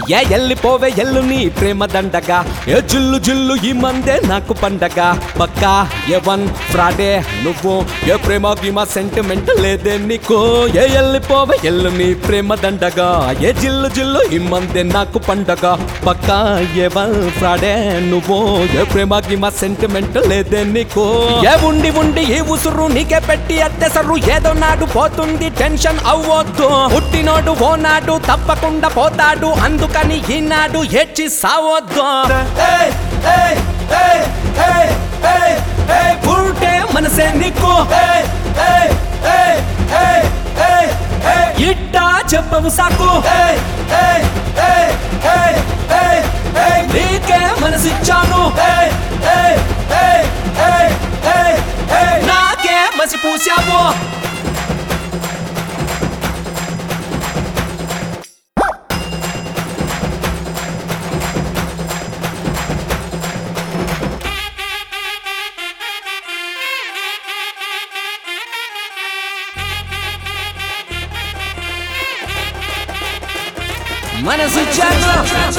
ఏ ఎల్లిపోవే ఎల్లు నీ ప్రేమ దండగా ఏ జిల్లు జిల్లు ఈ మందే నాకు పండగ పక్కా ఏ వన్ ఫ్రాడే నువ్వు ఏ ప్రేమ గీమా సెంటిమెంట్ లేదే నీకు ఏ ఎల్లిపోవే ఎల్లు నీ ప్రేమ దండగా ఏ జిల్లు జిల్లు ఈ మందే నాకు పండగ పక్కా ఏ వన్ ఫ్రాడే నువ్వు ఏ ప్రేమ గీమా సెంటిమెంట్ లేదే నీకు ఏ ఉండి ఉండి ఈ ఉసురు నీకే పెట్టి అత్తెసరు ఏదో నాడు పోతుంది టెన్షన్ అవ్వొద్దు పుట్టినోడు ఓనాడు తప్పకుండా పోతాడు అందుకని ఈనాడు ఏడ్చి సావొద్దు ఏయ్, ఏయ్, ఏయ్, ఏయ్, ఏయ్, ఏయ్, పుట్టే మనసే నీకు ఏయ్, ఏయ్, ఏయ్, ఏయ్, ఏయ్, ఏయ్, ఇట్టా చెప్పవు సాకు ఏయ్, ఏయ్, ఏయ్, ఏయ్, ఏయ్, ఏయ్, నీకే మనసిచ్చాను ఏయ్, ఏయ్, ఏయ్, ఏయ్, ఏయ్, ఏయ్, నాకే మసి పూసావు మనసిచ్చాను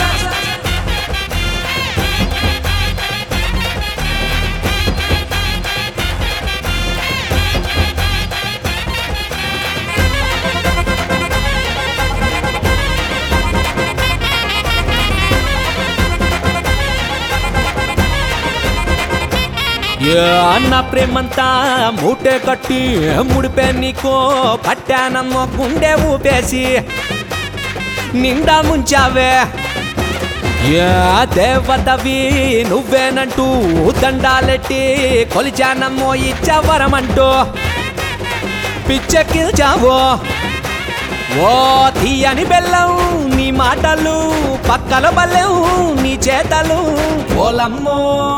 ఏ అన్న ప్రేమంతా మూటే కట్టి ముడిపే నీకో పట్టానమ్మో గుండె ఊపేసి నిండా ముంచావే ఏ దేవతవి నువ్వేనంటూ దండాలెట్టి కొలిచానమ్మో ఇచ్చవరమంటూ పిచ్చెక్కిల్చావో ఓ తీయని బెల్లం నీ మాటలు పక్కల బల్లెం నీ చేతలు ఓలమ్మో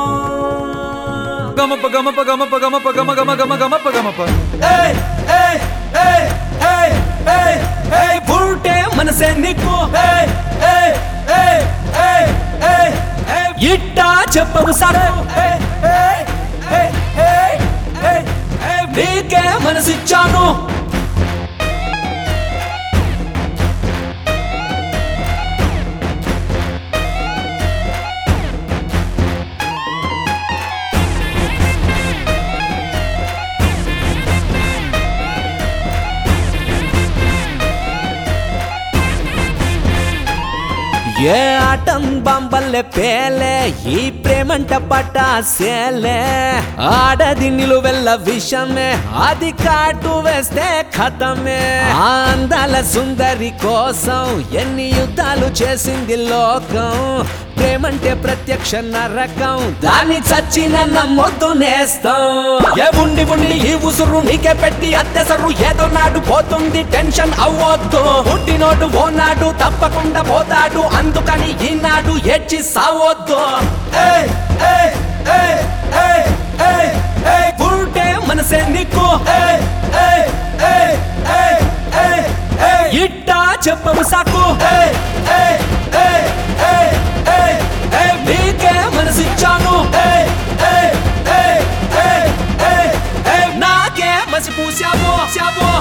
గమప గమప గమప గమప గమ గమ గమ గమప గమప ఏయ్ ఏయ్ ఏయ్ ఏయ్ ఏయ్ ఏయ్ పుట్టే మనసే నీకు ఏయ్ ఏయ్ ఏయ్ ఏయ్ ఏయ్ ఏయ్ ఇట్టా చెప్పవు సాకు ఏయ్ ఏయ్ ఏయ్ ఏయ్ ఏయ్ ఏయ్ నీకే మనసిచ్చాను ఏ ఆటం బంబల్లె పేలే ఈ ప్రేమంట పటాసేలే ఆడది నిలువెల్ల విషమే అది కాటు వేస్తే ఖతమే ఆ అందాల సుందరి కోసం ఎన్ని యుద్ధాలు చేసింది లోకం ప్రేమంటే ప్రత్యక్ష నరకం దాన్ని చచ్చిన నమ్మొద్దు నేస్తాం ఏ ఉండి ఉండి ఈ ఉసురు నీకే పెట్టి అత్తెసరు ఏదో నాడు పోతుంది టెన్షన్ అవ్వొద్దు పుట్టినోడు ఓనాడు తప్పకుండా పోతాడు అందుకని ఈనాడు ఏడ్చి సావొద్దు ఏయ్, ఏయ్, ఏయ్, ఏయ్, ఏయ్, ఏయ్, పుట్టే మనసే నీకు ఏయ్, ఏయ్, ఏయ్, ఏయ్, ఏయ్, ఏయ్, ఇట్టా చెప్పవు సాకు ఏయ్, ఏయ్, ఏయ్, ఏయ్, ఏయ్, ఏయ్, నీకే మనసిచ్చాను ఏయ్, ఏయ్, ఏయ్, ఏయ్, ఏయ్, ఏయ్, నాకే మసి పూసావు శావు